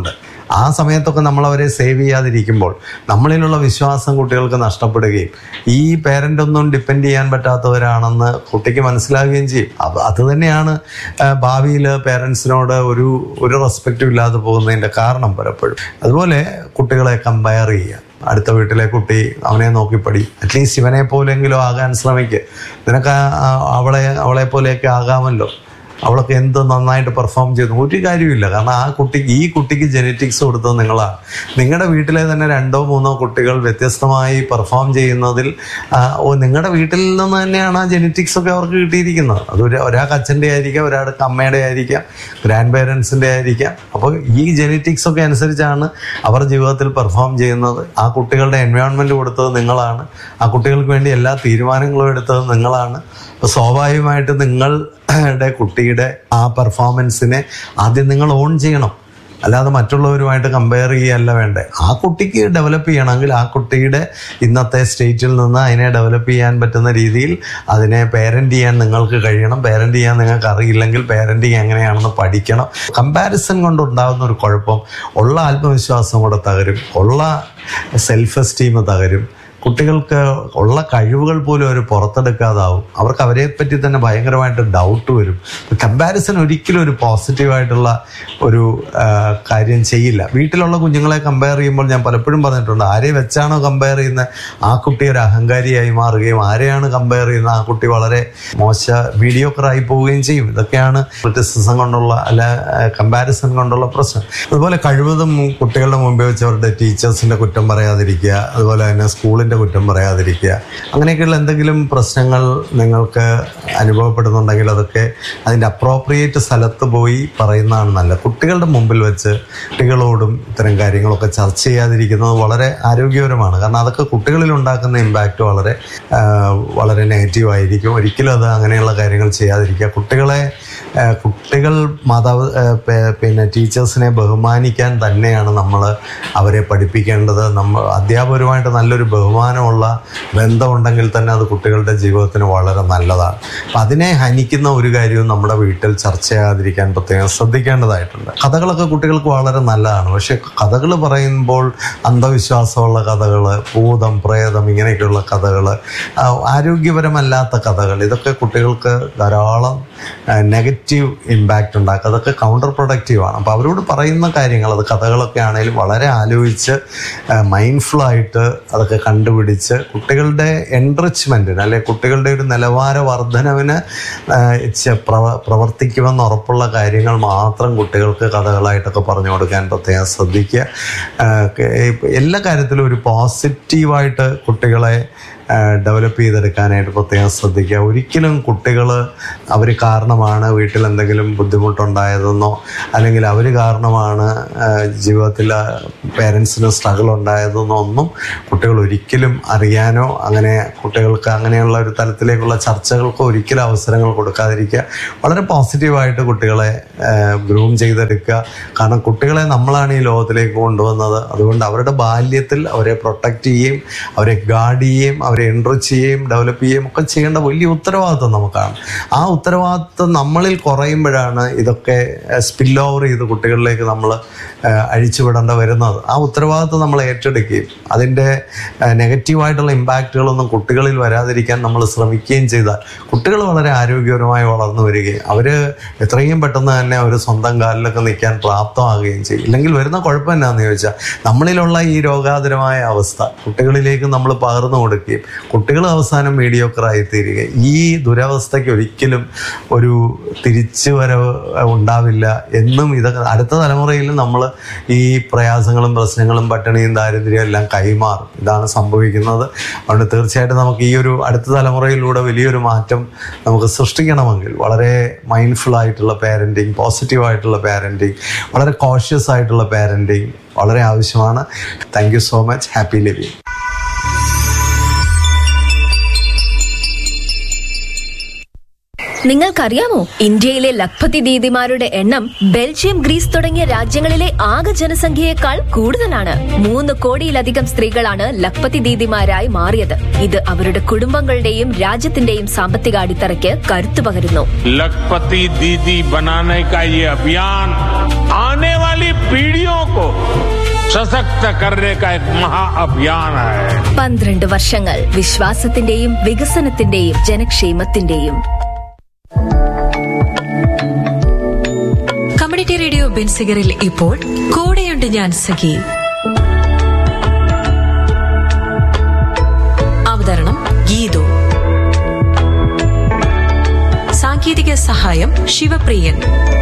B: ആ സമയത്തൊക്കെ നമ്മൾ അവരെ സേവ് ചെയ്യാതിരിക്കുമ്പോൾ നമ്മളിലുള്ള വിശ്വാസം കുട്ടികൾക്ക് നഷ്ടപ്പെടുകയും ഈ പേരൻ്റ് ഒന്നും ഡിപ്പെൻഡ് ചെയ്യാൻ പറ്റാത്തവരാണെന്ന് കുട്ടിക്ക് മനസ്സിലാകുകയും ചെയ്യും അത് അത് തന്നെയാണ് ഭാവിയിൽ പേരൻസിനോട് ഒരു ഒരു റെസ്പെക്റ്റും ഇല്ലാതെ പോകുന്നതിൻ്റെ കാരണം പലപ്പോഴും അതുപോലെ കുട്ടികളെ കമ്പയർ ചെയ്യുക അടുത്ത വീട്ടിലെ കുട്ടി അവനെ നോക്കി പഠി അറ്റ്ലീസ്റ്റ് ഇവനെ പോലെങ്കിലും ആകാൻ ശ്രമിക്കുക നിനക്ക് ആ- ആ- അവളെ അവളെ പോലെയൊക്കെ ആകാമല്ലോ അവളൊക്കെ എന്ത് നന്നായിട്ട് പെർഫോം ചെയ്തു ഒരു കാര്യമില്ല കാരണം ആ കുട്ടിക്ക് ഈ കുട്ടിക്ക് ജെനറ്റിക്സ് കൊടുത്തത് നിങ്ങളാണ് നിങ്ങളുടെ വീട്ടിലെ തന്നെ രണ്ടോ മൂന്നോ കുട്ടികൾ വ്യത്യസ്തമായി പെർഫോം ചെയ്യുന്നതിൽ ആ, ഓ നിങ്ങളുടെ വീട്ടിൽ നിന്ന് തന്നെയാണ് ആ ജെനറ്റിക്സ് ഒക്കെ അവർക്ക് കിട്ടിയിരിക്കുന്നത് അത് ഒരു ഒരാൾക്ക് അച്ഛൻ്റെ ആയിരിക്കാം ഒരാൾക്ക് അമ്മയുടെ ആയിരിക്കാം ഗ്രാൻഡ് പേരൻസിൻ്റെ ആയിരിക്കാം അപ്പോൾ ഈ ജെനറ്റിക്സ് ഒക്കെ അനുസരിച്ചാണ് അവർ ജീവിതത്തിൽ പെർഫോം ചെയ്യുന്നത് ആ കുട്ടികളുടെ എൻവയോൺമെന്റ് കൊടുത്തത് നിങ്ങളാണ് ആ കുട്ടികൾക്ക് വേണ്ടി എല്ലാ തീരുമാനങ്ങളും എടുത്തത് നിങ്ങളാണ് അപ്പോൾ സ്വാഭാവികമായിട്ട് നിങ്ങളുടെ കുട്ടിയുടെ ആ പെർഫോമൻസിനെ ആദ്യം നിങ്ങൾ ഓൺ ചെയ്യണം അല്ലാതെ മറ്റുള്ളവരുമായിട്ട് കമ്പയർ ചെയ്യല്ല വേണ്ടേ ആ കുട്ടിക്ക് ഡെവലപ്പ് ചെയ്യണമെങ്കിൽ ആ കുട്ടിയുടെ ഇന്നത്തെ സ്റ്റേറ്റിൽ നിന്ന് അതിനെ ഡെവലപ്പ് ചെയ്യാൻ പറ്റുന്ന രീതിയിൽ അതിനെ പേരന്റ് ചെയ്യാൻ നിങ്ങൾക്ക് കഴിയണം പേരന്റ് ചെയ്യാൻ നിങ്ങൾക്ക് അറിയില്ലെങ്കിൽ പേരന്റിങ് എങ്ങനെയാണെന്ന് പഠിക്കണം കമ്പാരിസൺ കൊണ്ടുണ്ടാകുന്ന ഒരു കുഴപ്പം ഉള്ള ആത്മവിശ്വാസം കൂടെ തകരും ഉള്ള സെൽഫ് എസ്റ്റീം തകരും കുട്ടികൾക്ക് ഉള്ള കഴിവുകൾ പോലും അവർ പുറത്തെടുക്കാതാവും അവർക്ക് അവരെ പറ്റി തന്നെ ഭയങ്കരമായിട്ട് ഡൗട്ട് വരും കമ്പാരിസൺ ഒരിക്കലും ഒരു പോസിറ്റീവായിട്ടുള്ള ഒരു ആ, കാര്യം ചെയ്യില്ല വീട്ടിലുള്ള കുഞ്ഞുങ്ങളെ കമ്പയർ ചെയ്യുമ്പോൾ ഞാൻ പലപ്പോഴും പറഞ്ഞിട്ടുണ്ട് ആരെ വെച്ചാണോ കമ്പയർ ചെയ്യുന്നത് ആ കുട്ടി ഒരു അഹങ്കാരിയായി മാറുകയും ആരെയാണ് കമ്പയർ ചെയ്യുന്നത് ആ കുട്ടി വളരെ മോശ മീഡിയോക്കറായി പോവുകയും ചെയ്യും ഇതൊക്കെയാണ് ക്രിറ്റിസിസം കൊണ്ടുള്ള അല്ല കമ്പാരിസൺ കൊണ്ടുള്ള പ്രശ്നം അതുപോലെ കഴിവതും കുട്ടികളുടെ മുമ്പിൽ വെച്ച് അവരുടെ ടീച്ചേഴ്സിന്റെ കുറ്റം പറയാതിരിക്കുക അതുപോലെ തന്നെ സ്കൂളിന്റെ കുറ്റം പറയാതിരിക്കുക അങ്ങനെയൊക്കെയുള്ള എന്തെങ്കിലും പ്രശ്നങ്ങൾ നിങ്ങൾക്ക് അനുഭവപ്പെടുന്നുണ്ടെങ്കിൽ അതൊക്കെ അതിന്റെ അപ്രോപ്രിയേറ്റ് സ്ഥലത്ത് പോയി പറയുന്നതാണ് നല്ലത് കുട്ടികളുടെ മുമ്പിൽ വെച്ച് കുട്ടികളോടും ഇത്തരം കാര്യങ്ങളൊക്കെ ചർച്ച ചെയ്യാതിരിക്കുന്നത് വളരെ ആരോഗ്യകരമാണ് കാരണം അതൊക്കെ കുട്ടികളിൽ ഉണ്ടാക്കുന്ന ഇമ്പാക്റ്റ് വളരെ ആ, വളരെ നെഗറ്റീവ് ആയിരിക്കും ഒരിക്കലും അത് അങ്ങനെയുള്ള കാര്യങ്ങൾ ചെയ്യാതിരിക്കുക കുട്ടികളെ ആ, കുട്ടികൾ മാതാവ് ആ, പെ- പിന്നെ ടീച്ചേഴ്സിനെ ബഹുമാനിക്കാൻ തന്നെയാണ് നമ്മൾ അവരെ പഠിപ്പിക്കേണ്ടത് നമ്മൾ അധ്യാപകരുമായിട്ട് നല്ലൊരു ബഹുമാനമുള്ള ബന്ധമുണ്ടെങ്കിൽ തന്നെ അത് കുട്ടികളുടെ ജീവിതത്തിന് വളരെ നല്ലതാണ് അപ്പം അതിനെ ഹനിക്കുന്ന ഒരു കാര്യവും നമ്മുടെ വീട്ടിൽ ചർച്ച ചെയ്യാതിരിക്കാൻ പ്രത്യേകം ശ്രദ്ധിക്കേണ്ടതായിട്ടുണ്ട് കഥകളൊക്കെ കുട്ടികൾക്ക് വളരെ നല്ലതാണ് പക്ഷെ കഥകൾ പറയുമ്പോൾ അന്ധവിശ്വാസമുള്ള കഥകൾ ഭൂതം പ്രേതം ഇങ്ങനെയൊക്കെയുള്ള കഥകൾ ആരോഗ്യപരമല്ലാത്ത കഥകൾ ഇതൊക്കെ കുട്ടികൾക്ക് ധാരാളം നെഗറ്റീവ് ഇമ്പാക്റ്റ് ഉണ്ടാക്കുക അതൊക്കെ കൗണ്ടർ പ്രൊഡക്റ്റീവ് ആണ് അപ്പോൾ അവരോട് പറയുന്ന കാര്യങ്ങൾ അത് കഥകളൊക്കെ ആണെങ്കിലും വളരെ ആലോചിച്ച് മൈൻഡ്ഫുൾ ആയിട്ട് അതൊക്കെ കണ്ടുപിടിച്ച് കുട്ടികളുടെ എൻറിച്ച്മെൻറ്റിന് അല്ലെ കുട്ടികളുടെ ഒരു നിലവാര വർധനവിന് ആ, ചെ- പ്രവ- പ്രവർത്തിക്കുമെന്ന് ഉറപ്പുള്ള കാര്യങ്ങൾ മാത്രം കുട്ടികൾക്ക് കഥകളായിട്ടൊക്കെ പറഞ്ഞു കൊടുക്കാൻ പ്രത്യേകം ശ്രദ്ധിക്കുക ആ, ക- എല്ലാ കാര്യത്തിലും ഒരു പോസിറ്റീവായിട്ട് കുട്ടികളെ ഡെവലപ്പ് ചെയ്തെടുക്കാനായിട്ട് പ്രത്യേകം ശ്രദ്ധിക്കുക ഒരിക്കലും കുട്ടികൾ അവർ കാരണമാണ് വീട്ടിൽ എന്തെങ്കിലും ബുദ്ധിമുട്ടുണ്ടായതെന്നോ അല്ലെങ്കിൽ അവർ കാരണമാണ് ആ, ജീവിതത്തിൽ പേരൻസിന് സ്ട്രഗിൾ ഉണ്ടായതെന്നോ ഒന്നും കുട്ടികൾ ഒരിക്കലും അറിയാനോ അങ്ങനെ കുട്ടികൾക്ക് അങ്ങനെയുള്ള ഒരു തലത്തിലേക്കുള്ള ചർച്ചകൾക്കോ ഒരിക്കലും അവസരങ്ങൾ കൊടുക്കാതിരിക്കുക വളരെ പോസിറ്റീവായിട്ട് കുട്ടികളെ ഗ്രൂം ചെയ്തെടുക്കുക കാരണം കുട്ടികളെ നമ്മളാണ് ഈ ലോകത്തിലേക്ക് കൊണ്ടുവന്നത് അതുകൊണ്ട് അവരുടെ ബാല്യത്തിൽ അവരെ പ്രൊട്ടക്റ്റ് ചെയ്യുകയും അവരെ ഗാർഡ് ചെയ്യുകയും അവരെ എൻറിച്ച് ചെയ്യുകയും ഡെവലപ്പ് ചെയ്യുകയും ഒക്കെ ചെയ്യേണ്ട വലിയ ഉത്തരവാദിത്വം നമുക്കാണ് ആ ഉത്തരവാദിത്വം നമ്മളിൽ കുറയുമ്പോഴാണ് ഇതൊക്കെ സ്പിൽ ഓവർ ചെയ്ത് കുട്ടികളിലേക്ക് നമ്മൾ അഴിച്ചുവിടേണ്ട വരുന്നത് ആ ഉത്തരവാദിത്വം നമ്മൾ ഏറ്റെടുക്കുകയും അതിൻ്റെ നെഗറ്റീവായിട്ടുള്ള ഇമ്പാക്റ്റുകളൊന്നും കുട്ടികളിൽ വരാതിരിക്കാൻ നമ്മൾ ശ്രമിക്കുകയും ചെയ്താൽ കുട്ടികൾ വളരെ ആരോഗ്യപരമായി വളർന്നു വരികയും അവർ എത്രയും പെട്ടെന്ന് തന്നെ അവർ സ്വന്തം കാലിലൊക്കെ നിൽക്കാൻ പ്രാപ്തമാകുകയും ചെയ്യും ഇല്ലെങ്കിൽ വരുന്ന കുഴപ്പം എന്നാന്ന് ചോദിച്ചാൽ നമ്മളിലുള്ള ഈ രോഗാതുരമായ അവസ്ഥ കുട്ടികളിലേക്ക് നമ്മൾ പകർന്നു കൊടുക്കുകയും കുട്ടികൾ അവസാനം മീഡിയോക്കറായി തീരുകയും ഈ ദുരവസ്ഥയ്ക്ക് ഒരിക്കലും ഒരു തിരിച്ചു വരവ് ഉണ്ടാവില്ല എന്നും ഇതൊക്കെ അടുത്ത തലമുറയിൽ നമ്മൾ ഈ പ്രയാസങ്ങളും പ്രശ്നങ്ങളും പട്ടിണിയും ദാരിദ്ര്യവും എല്ലാം കൈമാറും ഇതാണ് സംഭവിക്കുന്നത് അതുകൊണ്ട് തീർച്ചയായിട്ടും നമുക്ക് ഈ ഒരു അടുത്ത തലമുറയിലൂടെ വലിയൊരു മാറ്റം നമുക്ക് സൃഷ്ടിക്കണമെങ്കിൽ വളരെ മൈൻഡ്ഫുൾ ആയിട്ടുള്ള പാരൻറ്റിങ് പോസിറ്റീവ് ആയിട്ടുള്ള പാരൻറ്റിങ് വളരെ കോഷ്യസ് ആയിട്ടുള്ള പാരൻറ്റിങ് വളരെ ആവശ്യമാണ് thank you so much happy living
C: നിങ്ങൾക്കറിയാമോ ഇന്ത്യയിലെ ലഖ്പതി ദീദിമാരുടെ എണ്ണം ബെൽജിയം ഗ്രീസ് തുടങ്ങിയ രാജ്യങ്ങളിലെ ആകെ ജനസംഖ്യയേക്കാൾ കൂടുതലാണ് മൂന്ന് കോടിയിലധികം സ്ത്രീകളാണ് ലഖ്പതി ദീദിമാരായി മാറിയത് ഇത് അവരുടെ കുടുംബങ്ങളുടെയും രാജ്യത്തിന്റെയും സാമ്പത്തിക അടിത്തറയ്ക്ക് കരുത്തു പകരുന്നു
D: लखपति दीदी बनाने का ये अभियान आने वाली पीढ़ियों को सशक्त करने का एक महाअभियान है
C: പന്ത്രണ്ട് വർഷങ്ങൾ വിശ്വാസത്തിന്റെയും വികസനത്തിന്റെയും ജനക്ഷേമത്തിന്റെയും
E: കമ്മ്യൂണിറ്റി റേഡിയോ ബെൻസിഗറിൽ ഇപ്പോൾ കൂടെയുണ്ട് ഞാൻ സഖി അവതരണം ഗീതു സാങ്കേതിക സഹായം ശിവപ്രിയൻ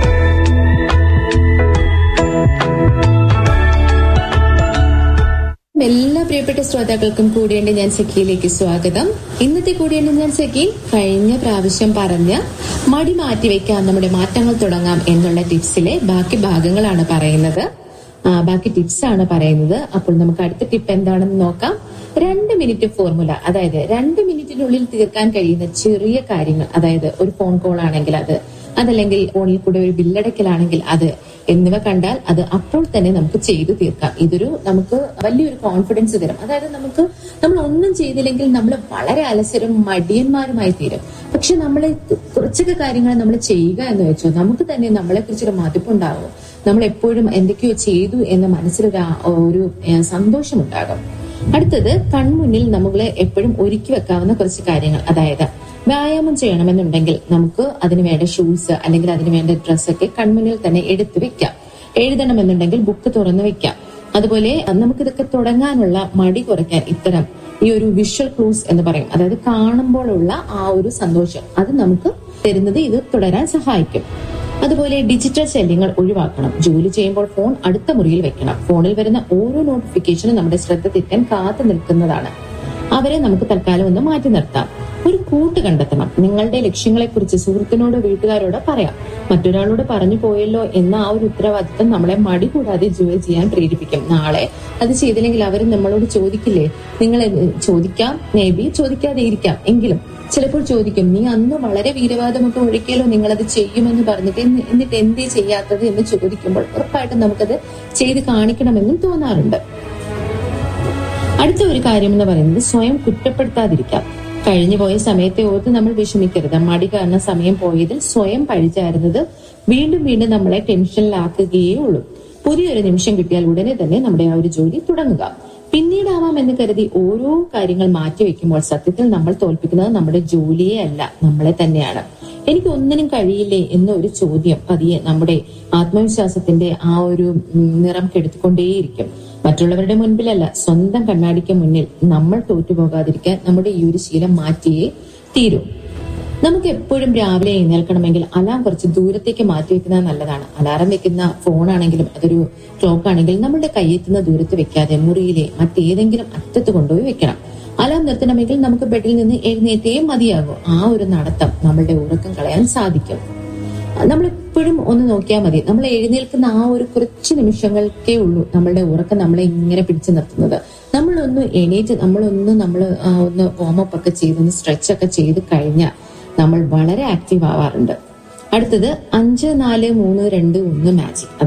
F: എല്ലാ പ്രിയപ്പെട്ട ശ്രോതാക്കൾക്കും കൂടിയുണ്ട് ഞാൻ സഖിയിലേക്ക് സ്വാഗതം ഇന്നത്തെ കൂടിയുണ്ട് ഞാൻ സഖി കഴിഞ്ഞ പ്രാവശ്യം പറഞ്ഞ മടി മാറ്റിവെക്കാം നമ്മുടെ മാറ്റങ്ങൾ തുടങ്ങാം എന്നുള്ള ടിപ്സിലെ ബാക്കി ഭാഗങ്ങളാണ് പറയുന്നത് ആ, ബാക്കി ടിപ്സ് ആണ് പറയുന്നത് അപ്പോൾ നമുക്ക് അടുത്ത ടിപ്പ് എന്താണെന്ന് നോക്കാം രണ്ട് മിനിറ്റ് ഫോർമുല അതായത് രണ്ട് മിനിറ്റിനുള്ളിൽ തീർക്കാൻ കഴിയുന്ന ചെറിയ കാര്യങ്ങൾ അതായത് ഒരു ഫോൺ കോൾ ആണെങ്കിൽ അത് അതല്ലെങ്കിൽ ഫോണിൽ കൂടെ ഒരു ബില്ലടയ്ക്കലാണെങ്കിൽ അത് എന്നിവ കണ്ടാൽ അത് അപ്പോൾ തന്നെ നമുക്ക് ചെയ്തു തീർക്കാം ഇതൊരു നമുക്ക് വലിയൊരു കോൺഫിഡൻസ് തരും അതായത് നമുക്ക് നമ്മൾ ഒന്നും ചെയ്തില്ലെങ്കിൽ നമ്മൾ വളരെ അലസരും മടിയന്മാരുമായി തീരും പക്ഷെ നമ്മൾ കുറച്ചൊക്കെ കാര്യങ്ങൾ നമ്മൾ ചെയ്യുക എന്ന് വെച്ചോ നമുക്ക് തന്നെ നമ്മളെ കുറിച്ചൊരു മതിപ്പുണ്ടാകും നമ്മൾ എപ്പോഴും എന്തൊക്കെയോ ചെയ്തു എന്ന മനസ്സിലൊരു ആ- ഒരു ഏഹ്, സന്തോഷമുണ്ടാകും അടുത്തത് കൺമുന്നിൽ നമ്മളെ എപ്പോഴും ഒരുക്കി വെക്കാവുന്ന കുറച്ച് കാര്യങ്ങൾ അതായത് വ്യായാമം ചെയ്യണമെന്നുണ്ടെങ്കിൽ നമുക്ക് അതിന് വേണ്ട ഷൂസ് അല്ലെങ്കിൽ അതിന് വേണ്ട ഡ്രസ്സൊക്കെ കൺമുന്നിൽ തന്നെ എടുത്തു വെക്കാം എഴുതണമെന്നുണ്ടെങ്കിൽ ബുക്ക് തുറന്നു വെക്കാം അതുപോലെ നമുക്കിതൊക്കെ തുടങ്ങാനുള്ള മടി കുറയ്ക്കാൻ ഇത്തരം ഈ ഒരു വിഷ്വൽ ക്ലൂസ് എന്ന് പറയും അതായത് കാണുമ്പോഴുള്ള ആ ഒരു സന്തോഷം അത് നമുക്ക് തരുന്നത് ഇത് തുടരാൻ സഹായിക്കും അതുപോലെ ഡിജിറ്റൽ ശല്യങ്ങൾ ഒഴിവാക്കണം ജോലി ചെയ്യുമ്പോൾ ഫോൺ അടുത്ത മുറിയിൽ വെക്കണം ഫോണിൽ വരുന്ന ഓരോ നോട്ടിഫിക്കേഷനും നമ്മുടെ ശ്രദ്ധ തിരിക്കാൻ കാത്തു നിൽക്കുന്നതാണ് അവരെ നമുക്ക് തൽക്കാലം ഒന്ന് മാറ്റി നിർത്താം ഒരു കൂട്ട് കണ്ടെത്തണം നിങ്ങളുടെ ലക്ഷ്യങ്ങളെ കുറിച്ച് സുഹൃത്തിനോടോ വീട്ടുകാരോടോ പറയാം മറ്റൊരാളോട് പറഞ്ഞു പോയല്ലോ എന്ന ആ ഒരു ഉത്തരവാദിത്തം നമ്മളെ മടി കൂടാതെ ജോലി ചെയ്യാൻ പ്രേരിപ്പിക്കും നാളെ അത് ചെയ്തില്ലെങ്കിൽ അവർ നമ്മളോട് ചോദിക്കില്ലേ നിങ്ങൾ എന്ത് ചോദിക്കാം മേ ബി ചോദിക്കാതെ ഇരിക്കാം എങ്കിലും ചിലപ്പോൾ ചോദിക്കും നീ അന്ന് വളരെ വീരവാദമൊക്കെ ഒഴുക്കിയല്ലോ നിങ്ങളത് ചെയ്യുമെന്ന് പറഞ്ഞിട്ട് എന്നി- എന്നിട്ട് എന്തേ ചെയ്യാത്തത് എന്ന് ചോദിക്കുമ്പോൾ ഉറപ്പായിട്ടും നമുക്കത് ചെയ്ത് കാണിക്കണമെന്നും തോന്നാറുണ്ട് അടുത്ത ഒരു കാര്യം എന്ന് പറയുന്നത് സ്വയം കുറ്റപ്പെടുത്താതിരിക്കാം കഴിഞ്ഞു പോയ സമയത്തെ ഓർത്ത് നമ്മൾ വിഷമിക്കരുത് മടി കാരണം സമയം പോയതിൽ സ്വയം പഴിച്ചായിരുന്നത് വീണ്ടും വീണ്ടും നമ്മളെ ടെൻഷനിലാക്കുകയേ ഉള്ളൂ പുതിയൊരു നിമിഷം കിട്ടിയാൽ ഉടനെ തന്നെ നമ്മുടെ ആ ഒരു ജോലി തുടങ്ങുക പിന്നീടാവാം എന്ന് കരുതി ഓരോ കാര്യങ്ങൾ മാറ്റിവെക്കുമ്പോൾ സത്യത്തിൽ നമ്മൾ തോൽപ്പിക്കുന്നത് നമ്മുടെ ജോലിയെ അല്ല നമ്മളെ തന്നെയാണ് എനിക്ക് ഒന്നിനും കഴിയില്ലേ എന്ന ഒരു ചോദ്യം പതിയെ നമ്മുടെ ആത്മവിശ്വാസത്തിന്റെ ആ ഒരു ഉം, നിറം കെടുത്തിക്കൊണ്ടേയിരിക്കും മറ്റുള്ളവരുടെ മുൻപിലല്ല സ്വന്തം കണ്ണാടിക്ക് മുന്നിൽ നമ്മൾ തോറ്റുപോകാതിരിക്കാൻ നമ്മുടെ ഈ ഒരു ശീലം മാറ്റിയേ തീരൂ നമുക്ക് എപ്പോഴും രാവിലെ എഴുന്നേൽക്കണമെങ്കിൽ അലാം കുറച്ച് ദൂരത്തേക്ക് മാറ്റി വെക്കുന്നത് നല്ലതാണ് അലാറം വെക്കുന്ന ഫോണാണെങ്കിലും അതൊരു ക്ലോക്ക് ആണെങ്കിലും നമ്മുടെ കയ്യെത്തുന്ന ദൂരത്ത് വെക്കാതെ മുറിയിലെ മറ്റേതെങ്കിലും അറ്റത്ത് കൊണ്ടുപോയി വെക്കണം അലാം നിർത്തണമെങ്കിൽ നമുക്ക് ബെഡിൽ നിന്ന് എഴുന്നേറ്റേ മതിയാകൂ ആ ഒരു നടത്തം നമ്മളുടെ ഉറക്കം കളയാൻ സാധിക്കും നമ്മൾ എപ്പോഴും ഒന്ന് നോക്കിയാൽ മതി നമ്മൾ എഴുന്നേൽക്കുന്ന ആ ഒരു കുറച്ച് നിമിഷങ്ങൾക്കേ ഉള്ളൂ നമ്മളുടെ ഉറക്കം നമ്മളെ ഇങ്ങനെ പിടിച്ചു നിർത്തുന്നത് നമ്മളൊന്ന് എണീറ്റ് നമ്മളൊന്ന് നമ്മൾ ഒന്ന് വാമപ്പ് ഒക്കെ ചെയ്ത് ഒന്ന് സ്ട്രെച്ച് ഒക്കെ ചെയ്ത് കഴിഞ്ഞാൽ നമ്മൾ വളരെ ആക്റ്റീവ് ആവാറുണ്ട് അടുത്തത് അഞ്ച് നാല് മൂന്ന് രണ്ട് ഒന്ന് മാജിക്